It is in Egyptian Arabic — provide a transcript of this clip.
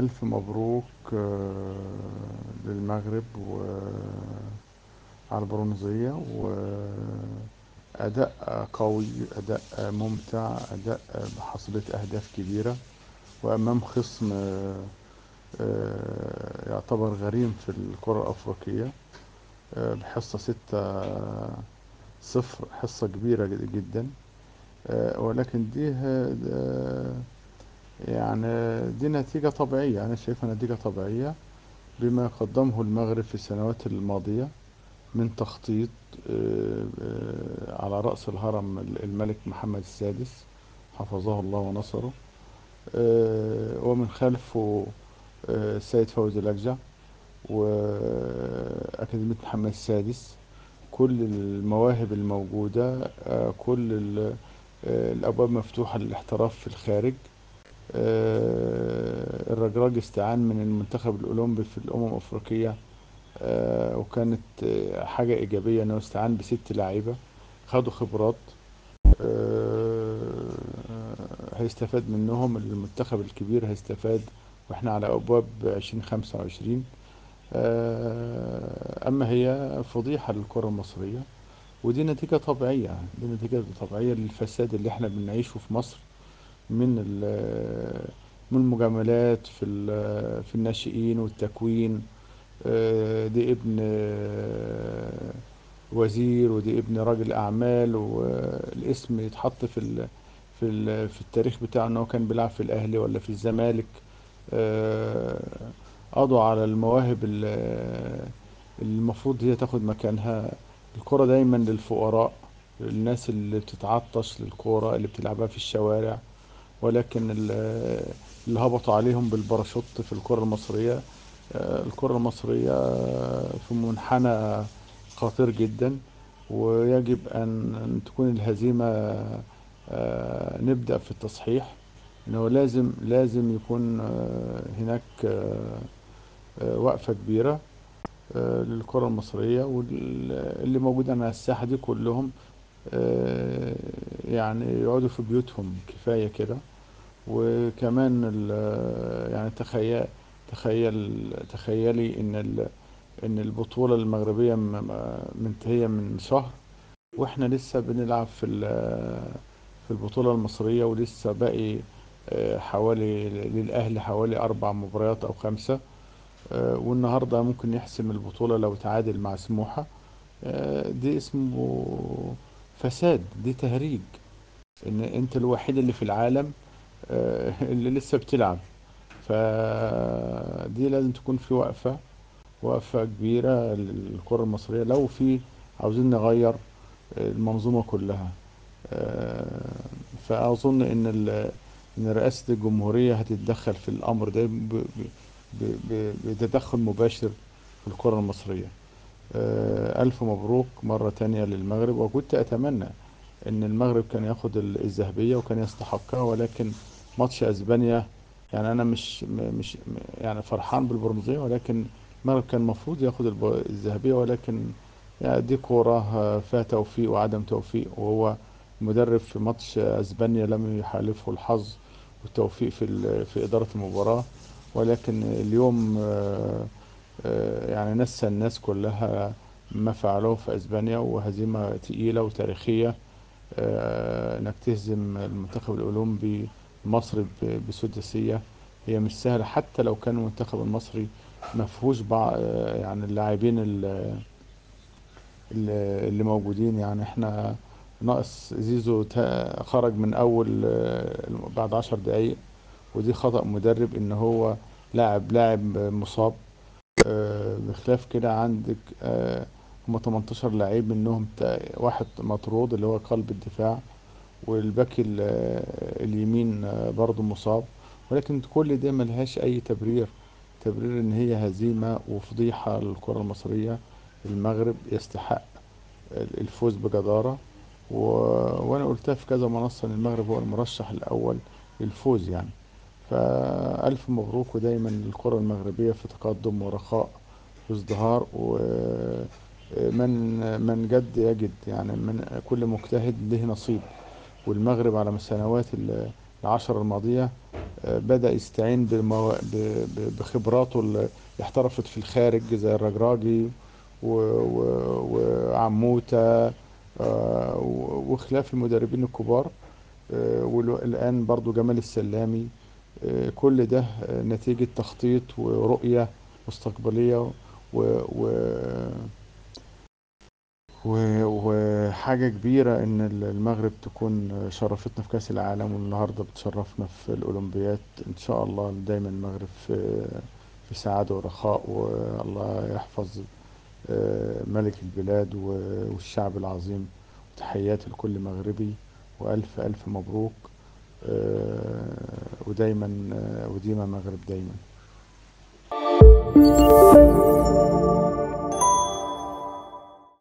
ألف مبروك آه، للمغرب وعلى البرونزية وأداء قوي أداء ممتع أداء بحصيلة أهداف كبيرة وأمام خصم آه، آه، يعتبر غريم في الكرة الأفريقية آه، بحصة ستة صفر حصة كبيرة جد- جدا آه، ولكن دي آه، يعني دي نتيجة طبيعية أنا شايفها نتيجة طبيعية بما قدمه المغرب في السنوات الماضية من تخطيط آه، آه، على رأس الهرم الملك محمد السادس حفظه الله ونصره آه، ومن خلفه آه، السيد فوزي لجع وأكاديمية محمد السادس كل المواهب الموجودة آه، كل ال- آه، الأبواب مفتوحة للاحتراف في الخارج آه، الرجراج استعان من المنتخب الأولمبي في الأمم الأفريقية آه، وكانت آه، حاجة إيجابية إنه استعان بست لاعيبة خدوا خبرات آه، هيستفاد منهم المنتخب الكبير هيستفاد واحنا على أبواب 2025 آه، أما هي فضيحة للكرة المصرية ودي نتيجة طبيعية دي نتيجة طبيعية للفساد اللي احنا بنعيشه في مصر من ال- من المجاملات في ال- في الناشئين والتكوين آه، دي ابن آه، وزير ودي ابن راجل أعمال والاسم يتحط في ال في ال في التاريخ بتاعه إن هو كان بيلعب في الأهلي ولا في الزمالك آه، قضوا على المواهب ال- اللي المفروض هي تاخد مكانها الكرة دايما للفقراء الناس اللي بتتعطش للكورة اللي بتلعبها في الشوارع ولكن ال- اللي هبطوا عليهم بالباراشوت في الكرة المصرية آه، الكرة المصرية في منحنى خطير جدا ويجب أن أن تكون الهزيمة آه، نبدأ في التصحيح إنه لازم لازم يكون آه، هناك آه، آه، وقفة كبيرة آه، للكرة المصرية واللي موجودين على الساحة دي كلهم آه، يعني يقعدوا في بيوتهم كفاية كده وكمان ال- يعني تخيل تخيل تخيلي ان ال- ان البطولة المغربية م- م- منتهية من شهر واحنا لسه بنلعب في ال- في البطولة المصرية ولسه باقي آه، حوالي للأهلي حوالي أربع مباريات أو خمسة آه، والنهاردة ممكن يحسم البطولة لو تعادل مع سموحة آه، دي اسمه فساد دي تهريج ان انت الوحيد اللي في العالم آه، اللي لسه بتلعب فدي لازم تكون في وقفة وقفة كبيرة للكرة المصرية لو في عاوزين نغير المنظومة كلها آه، فأظن إن ال- إن رئاسة الجمهورية هتتدخل في الأمر ده ب- ب- ب- بتدخل مباشر في الكرة المصرية آه، ألف مبروك مرة تانية للمغرب وكنت أتمنى ان المغرب كان ياخد ال- الذهبيه وكان يستحقها ولكن ماتش اسبانيا يعني انا مش م- مش م- يعني فرحان بالبرونزيه ولكن المغرب كان المفروض ياخد الب- الذهبيه ولكن يعني دي كوره آه، فيها توفيق وعدم توفيق وهو مدرب في ماتش اسبانيا لم يحالفه الحظ والتوفيق في ال- في اداره المباراه ولكن اليوم آه، آه، يعني نسى الناس كلها ما فعلوه في اسبانيا وهزيمه تقيله وتاريخيه آه، انك تهزم المنتخب الاولمبي المصري ب- بسداسيه هي مش سهله حتى لو كان المنتخب المصري ما فيهوش بعض يعني اللاعبين ال- ال- اللي موجودين يعني احنا ناقص زيزو تا- خرج من اول آه، بعد عشر دقايق ودي خطأ مدرب ان هو لاعب لاعب مصاب آه، بخلاف كده عندك آه، هم 18 لعيب منهم تا- واحد مطرود اللي هو قلب الدفاع والباك ال- اليمين برضه مصاب ولكن كل ده ملهاش اي تبرير تبرير ان هي هزيمة وفضيحة للكرة المصرية المغرب يستحق الفوز بجدارة و... وانا قلتها في كذا منصة ان المغرب هو المرشح الاول للفوز يعني فألف مبروك ودايما الكرة المغربية في تقدم ورخاء وازدهار ومن من جد يجد يعني من كل مجتهد له نصيب والمغرب على السنوات ال- العشر الماضية آه، بدأ يستعين بمو... ب... ب- بخبراته اللي احترفت في الخارج زي الرجراجي و... و... وعموتة آه، و- وخلاف المدربين الكبار آه، والآن برضو جمال السلامي آه، كل ده آه، نتيجة تخطيط ورؤية مستقبلية و... و... و- وحاجة كبيرة إن المغرب تكون شرفتنا في كأس العالم والنهاردة بتشرفنا في الأولمبياد إن شاء الله دايما المغرب في في سعادة ورخاء والله يحفظ آه، ملك البلاد و- والشعب العظيم تحياتي لكل مغربي وألف ألف مبروك آه، ودايما آه، وديما مغرب دايما